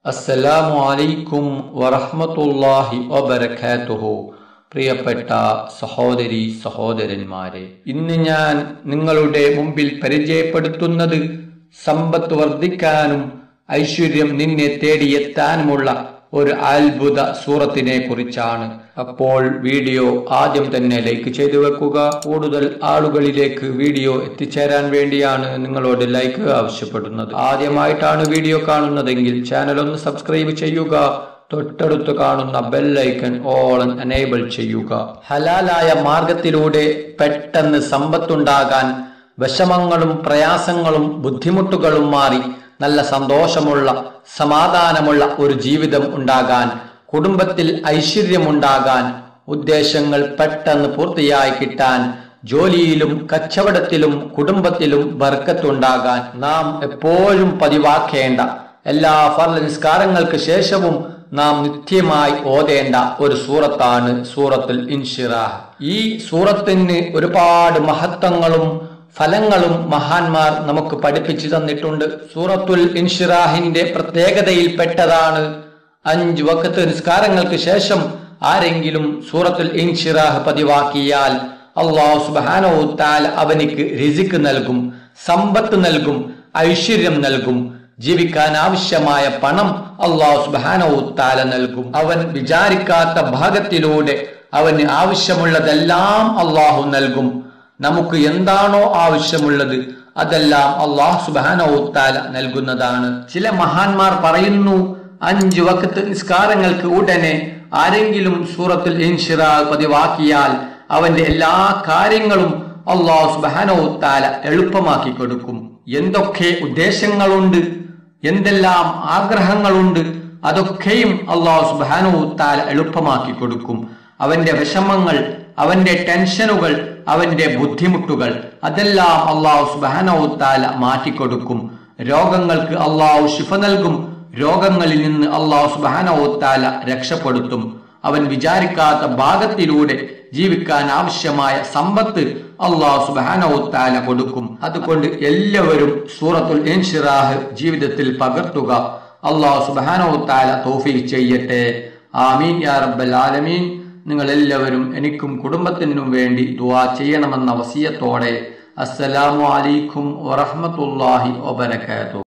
അസ്സലാമു അലൈക്കും വറഹ്മത്തുള്ളാഹി വബറകാതുഹു പ്രിയപ്പെട്ട സഹോദരി സഹോദരന്മാരെ ഇന്ന് ഞാൻ നിങ്ങളുടെ മുമ്പിൽ പരിചയപ്പെടുത്തുന്നത് സമ്പത്ത് വർദ്ധിക്കാനും ഐശ്വര്യം നിന്നെ തേടിയെത്താനുമുള്ള ഒരു അത്ഭുത സൂറത്തിനെ കുറിച്ചാണ് അപ്പോൾ വീഡിയോ ആദ്യം തന്നെ ലൈക്ക് ചെയ്തു വെക്കുക കൂടുതൽ ആളുകളിലേക്ക് വീഡിയോ എത്തിച്ചേരാൻ വേണ്ടിയാണ് നിങ്ങളോട് ലൈക്ക് ആവശ്യപ്പെടുന്നത് ആദ്യമായിട്ടാണ് വീഡിയോ കാണുന്നതെങ്കിൽ ചാനൽ ഒന്ന് സബ്സ്ക്രൈബ് ചെയ്യുക തൊട്ടടുത്ത് കാണുന്ന ബെല്ലൈക്കൺ ഓൾ എനേബിൾ ചെയ്യുക ഹലാലായ മാർഗത്തിലൂടെ പെട്ടെന്ന് സമ്പത്തുണ്ടാകാൻ വിഷമങ്ങളും പ്രയാസങ്ങളും ബുദ്ധിമുട്ടുകളും മാറി നല്ല സന്തോഷമുള്ള സമാധാനമുള്ള ഒരു ജീവിതം ഉണ്ടാകാൻ കുടുംബത്തിൽ ഐശ്വര്യമുണ്ടാകാൻ ഉദ്ദേശങ്ങൾ പെട്ടെന്ന് പൂർത്തിയായി കിട്ടാൻ ജോലിയിലും കച്ചവടത്തിലും കുടുംബത്തിലും ബർക്കത്തുണ്ടാകാൻ നാം എപ്പോഴും പതിവാക്കേണ്ട എല്ലാ ഫർള നിസ്കാരങ്ങൾക്ക് ശേഷവും നാം നിത്യമായി ഓതേണ്ട ഒരു സൂറത്താണ് സൂറത്തുൽ ഇൻഷിറാഹ് ഈ സൂറത്തിന് ഒരുപാട് മഹത്വങ്ങളും ഫലങ്ങളും മഹാന്മാർ നമുക്ക് പഠിപ്പിച്ചു തന്നിട്ടുണ്ട് സൂറത്തുൽ ഇൻഷിറാഹിന്റെ പ്രത്യേകതയിൽപ്പെട്ടതാണ് അഞ്ച് വക്കത്ത് നിസ്കാരങ്ങൾക്ക് ശേഷം ആരെങ്കിലും സൂറത്തുൽ ഇൻഷിറാഹ് പതിവാക്കിയാൽ അള്ളാഹു സുബാനോ താൽ അവനിക്ക് രിസിക്ക് നൽകും സമ്പത്ത് നൽകും ഐശ്വര്യം നൽകും ജീവിക്കാൻ ആവശ്യമായ പണം അള്ളാഹു സുബാനോ താല നൽകും അവൻ വിചാരിക്കാത്ത ഭാഗത്തിലൂടെ അവന് ആവശ്യമുള്ളതെല്ലാം അള്ളാഹു നൽകും നമുക്ക് എന്താണോ ആവശ്യമുള്ളത് അതെല്ലാം അള്ളാഹു സുബാനോത്താല നൽകുന്നതാണ് ചില മഹാന്മാർ പറയുന്നു അഞ്ചു വക്കത്ത് നിസ്കാരങ്ങൾക്ക് ഉടനെ ആരെങ്കിലും സൂറത്തുൽ ഇൻഷിറ പതിവാക്കിയാൽ അവന്റെ എല്ലാ കാര്യങ്ങളും അള്ളാഹു സുബാനോത്താല എളുപ്പമാക്കി കൊടുക്കും എന്തൊക്കെ ഉദ്ദേശങ്ങളുണ്ട് എന്തെല്ലാം ആഗ്രഹങ്ങളുണ്ട് അതൊക്കെയും അള്ളാഹു സുബാനോത്താല എളുപ്പമാക്കി കൊടുക്കും അവന്റെ വിഷമങ്ങൾ അവന്റെ ടെൻഷനുകൾ അവന്റെ ബുദ്ധിമുട്ടുകൾ അതെല്ലാം അള്ളാഹു സുബാനോത്താല മാറ്റിക്കൊടുക്കും രോഗങ്ങൾക്ക് അള്ളാഹു ശിഫ നൽകും രോഗങ്ങളിൽ നിന്ന് അള്ളാഹു സുബാനോത്താല രക്ഷപ്പെടുത്തും അവൻ വിചാരിക്കാത്ത ഭാഗത്തിലൂടെ ജീവിക്കാൻ ആവശ്യമായ സമ്പത്ത് അള്ളാഹു സുബാനോത്താല കൊടുക്കും അതുകൊണ്ട് എല്ലാവരും സൂറത്തുൽ ഇൻഷിറാഹ് ജീവിതത്തിൽ പകർത്തുക അള്ളാഹു സുബാനോത്താല തോഫീക്ക് ചെയ്യട്ടെ ആമീൻ യാ റബ്ബൽ ആലമീൻ നിങ്ങൾ എല്ലാവരും എനിക്കും കുടുംബത്തിനും വേണ്ടി ദുവാ ചെയ്യണമെന്ന വസിയത്തോടെ അസ്സലാമു അലൈക്കും വറഹ്മത്തുള്ളാഹി വബറകാതുഹു